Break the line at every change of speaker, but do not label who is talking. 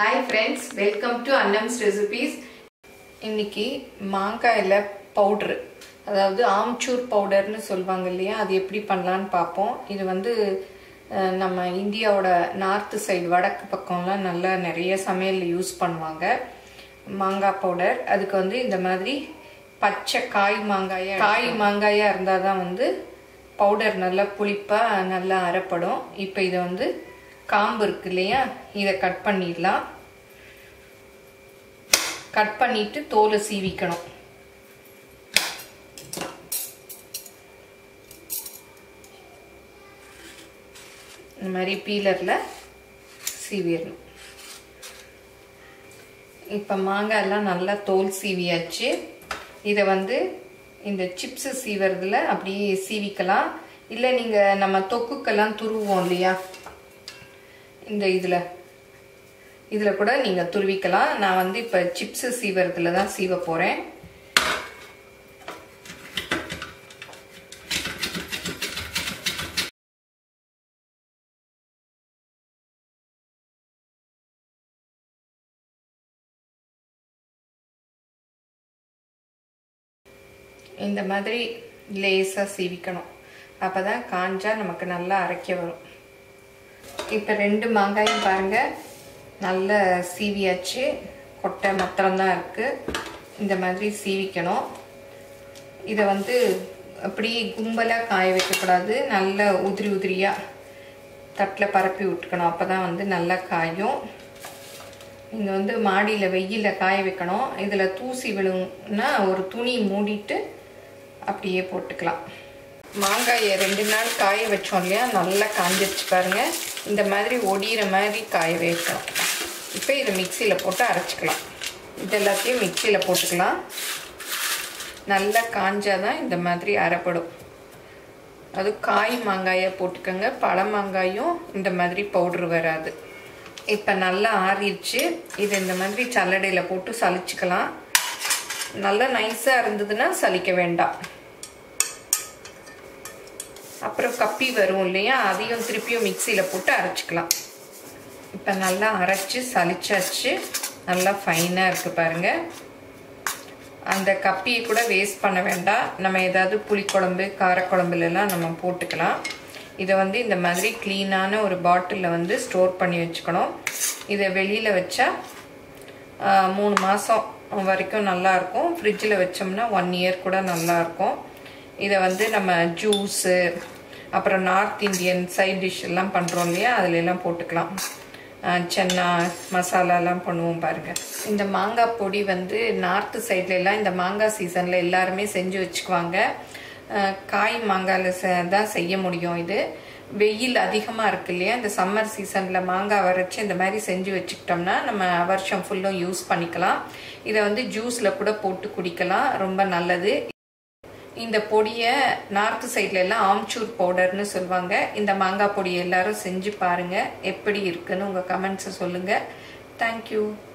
hi friends welcome to Annam's recipes இன்னைக்கு மாங்காயில் powder அதாவது ஆம்ச்சூர் பவுடர்னு சொல்லுவாங்க இல்லையா அது எப்படி பண்ணலான்னு பார்ப்போம் இது வந்து அஹ், நம்ம இந்தியாவோட நார்த்து சைடு வடக்கு பக்கம்லாம் நல்லா நிறைய சமையலில் யூஸ் பண்ணுவாங்க மாங்காய் பவுடர் அதுக்கு வந்து இந்த மாதிரி பச்சை காய் மாங்காயா காய் மாங்காயா இருந்தால் தான் வந்து பவுடர் நல்லா புளிப்பாக நல்லா அரைப்படும் இப்போ இதை வந்து காம்பு இருக்கு இல்லையா இதை கட் பண்ணிடலாம் கட் பண்ணிட்டு தோலை சீவிக்கணும் இந்த மாதிரி பீலரில் சீவிடணும் இப்போ மாங்காய் எல்லாம் நல்லா தோல் சீவியாச்சு இதை வந்து இந்த சிப்ஸு சீவறதுல அப்படியே சீவிக்கலாம் இல்லை நீங்கள் நம்ம தொக்குக்கெல்லாம் துருவோம் இல்லையா இந்த இதில் இதில் கூட நீங்கள் துருவிக்கலாம் நான் வந்து இப்போ சிப்ஸு சீவறதுல தான் சீவ போகிறேன் இந்த மாதிரி லேசாக சீவிக்கணும் அப்போ தான் காஞ்சா நமக்கு நல்லா அரைக்க வரும் இப்போ ரெண்டு மாங்காயும் பாருங்கள் நல்ல சீவியாச்சு கொட்டை மாத்திரம்தான் இருக்குது இந்த மாதிரி சீவிக்கணும் இதை வந்து அப்படி கும்பலாக காய வைக்கக்கூடாது நல்ல உதிரி உதிரியாக தட்டில் பரப்பி விட்டுக்கணும் அப்போ தான் வந்து நல்லா காயும் நீங்கள் வந்து மாடியில் வெயிலில் காய வைக்கணும் இதில் தூசி விழுன்னா ஒரு துணி மூடிட்டு அப்படியே போட்டுக்கலாம் மாங்காயை ரெண்டு நாள் காய வச்சோம் இல்லையா நல்லா காஞ்சிருச்சு பாருங்க இந்த மாதிரி ஒடிகிற மாதிரி காய வைக்கணும் இப்போ இதை மிக்சியில் போட்டு அரைச்சிக்கலாம் இது எல்லாத்தையும் மிக்சியில் போட்டுக்கலாம் நல்லா காஞ்சாதான் இந்த மாதிரி அரைப்படும் அது காய் மாங்காயை போட்டுக்கோங்க பழ மாங்காயும் இந்த மாதிரி பவுட்ரு வராது இப்போ நல்லா ஆறிடுச்சு இது இந்த மாதிரி சல்லடையில் போட்டு சலிச்சுக்கலாம் நல்லா நைஸாக இருந்ததுன்னா சலிக்க வேண்டாம் அப்புறம் கப்பி வரும் இல்லையா அதையும் திருப்பியும் மிக்சியில் போட்டு அரைச்சிக்கலாம் இப்போ நல்லா அரைச்சி சலிச்சாச்சு நல்லா ஃபைனாக இருக்குது பாருங்கள் அந்த கப்பியை கூட வேஸ்ட் பண்ண வேண்டாம் நம்ம ஏதாவது புளிக்குழம்பு காரக்குழம்புலலாம் நம்ம போட்டுக்கலாம் இதை வந்து இந்த மாதிரி க்ளீனான ஒரு பாட்டிலில் வந்து ஸ்டோர் பண்ணி வச்சுக்கணும் இதை வெளியில் வச்சா மூணு மாதம் வரைக்கும் நல்லாயிருக்கும் ஃப்ரிட்ஜில் வச்சோம்னா ஒன் இயர் கூட நல்லாயிருக்கும் இதை வந்து நம்ம ஜூஸு அப்புறம் நார்த் இந்தியன் சைட் டிஷ் எல்லாம் பண்ணுறோம் இல்லையா அதில் எல்லாம் போட்டுக்கலாம் சென்னா மசாலாலாம் பண்ணுவோம் பாருங்கள் இந்த மாங்காய் பொடி வந்து நார்த்து சைட்லலாம் இந்த மாங்காய் சீசனில் எல்லாருமே செஞ்சு வச்சுக்குவாங்க காய் மாங்காயில் தான் செய்ய முடியும் இது வெயில் அதிகமாக இருக்கு இல்லையா இந்த சம்மர் சீசனில் மாங்காய் வரைச்சி இந்த மாதிரி செஞ்சு வச்சுக்கிட்டோம்னா நம்ம வருஷம் ஃபுல்லும் யூஸ் பண்ணிக்கலாம் இதை வந்து ஜூஸில் கூட போட்டு குடிக்கலாம் ரொம்ப நல்லது இந்த பொடியை நார்த்து சைட்ல எல்லாம் ஆம்ச்சூர் பவுடர்னு சொல்லுவாங்க இந்த மாங்காய் பொடி எல்லாரும் செஞ்சு பாருங்க எப்படி இருக்குன்னு உங்கள் கமெண்ட்ஸை சொல்லுங்கள் தேங்க்யூ